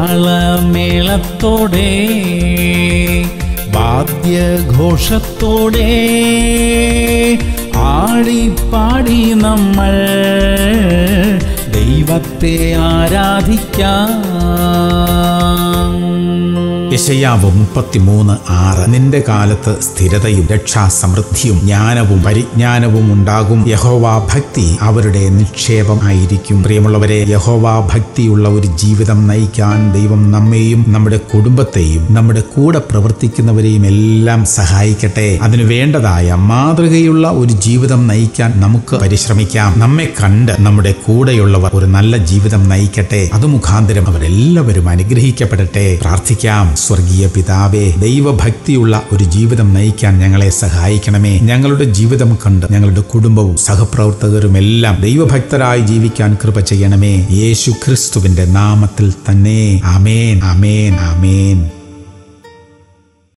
താളമേളത്തോടെ വാദ്യഘോഷത്തോടെ ആടിപ്പാടി നമ്മൾ ദൈവത്തെ ആരാധിക്കാം യശയാവ് മുപ്പത്തിമൂന്ന് ആറ് നിന്റെ കാലത്ത് സ്ഥിരതയും രക്ഷാസമൃദ്ധിയും ജ്ഞാനവും പരിജ്ഞാനവും ഉണ്ടാകും യഹോവാ ഭക്തി അവരുടെ നിക്ഷേപം ആയിരിക്കും പ്രിയമുള്ളവരെ യഹോവാ ഭക്തിയുള്ള ഒരു ജീവിതം നയിക്കാൻ ദൈവം നമ്മെയും നമ്മുടെ കുടുംബത്തെയും നമ്മുടെ കൂടെ പ്രവർത്തിക്കുന്നവരെയും എല്ലാം സഹായിക്കട്ടെ അതിനു വേണ്ടതായ മാതൃകയുള്ള ഒരു ജീവിതം നയിക്കാൻ നമുക്ക് പരിശ്രമിക്കാം നമ്മെ കണ്ട് നമ്മുടെ കൂടെയുള്ളവർ ഒരു നല്ല ജീവിതം നയിക്കട്ടെ അത് മുഖാന്തരം അവരെല്ലാവരും അനുഗ്രഹിക്കപ്പെടട്ടെ പ്രാർത്ഥിക്കാം സ്വർഗീയ പിതാവേ ദൈവഭക്തിയുള്ള ഒരു ജീവിതം നയിക്കാൻ ഞങ്ങളെ സഹായിക്കണമേ ഞങ്ങളുടെ ജീവിതം കണ്ട് ഞങ്ങളുടെ കുടുംബവും സഹപ്രവർത്തകരും എല്ലാം ദൈവഭക്തരായി ജീവിക്കാൻ കൃപ ചെയ്യണമേ യേശു ക്രിസ്തുവിന്റെ നാമത്തിൽ തന്നെ അമേൻ അമേൻ അമേൻ